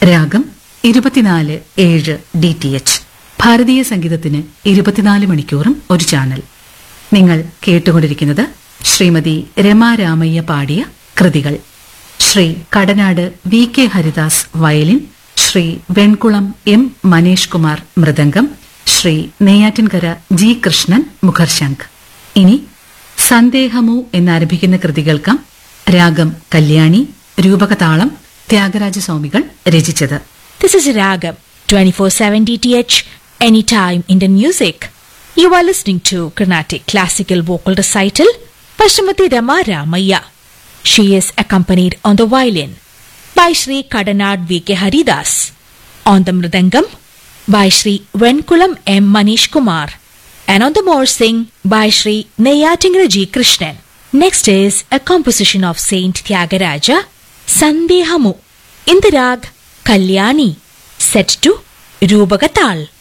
രാഗം ഇരുപത്തിനാല് ഏഴ് ഡി ടി എച്ച് ഭാരതീയ സംഗീതത്തിന് ഇരുപത്തിനാല് മണിക്കൂറും ഒരു ചാനൽ നിങ്ങൾ കേട്ടുകൊണ്ടിരിക്കുന്നത് ശ്രീമതി രമാ രാമയ്യ പാടിയ കൃതികൾ Shri Kadanad V K Haridas violin Shri Venkulam M Manesh Kumar mridangam Shri Neyyattinkara G Krishnan മുഖർശംഖ് ഇനി സന്ദേഹമു എന്നാരംഭിക്കുന്ന കൃതി കേൾക്കാം രാഗം കല്യാണി രൂപകതാളം ത്യാഗരാജസ്വാമികൾ രചിച്ചത് This is Ragam 24/7 DTH anytime Indian music. You are listening to Carnatic classical vocal recital Pashmati Rama Ramaya. She is accompanied on the violin by Sri Kadanad V.K. Haridas, on the mridangam by Sri Venkulam M. Manish Kumar, and on the morsing by Sri Neyatingra G. Krishnan. Next is a composition of Saint Tyagaraja, Sandehamu, in the rag Kalyani, set to Rubagatal.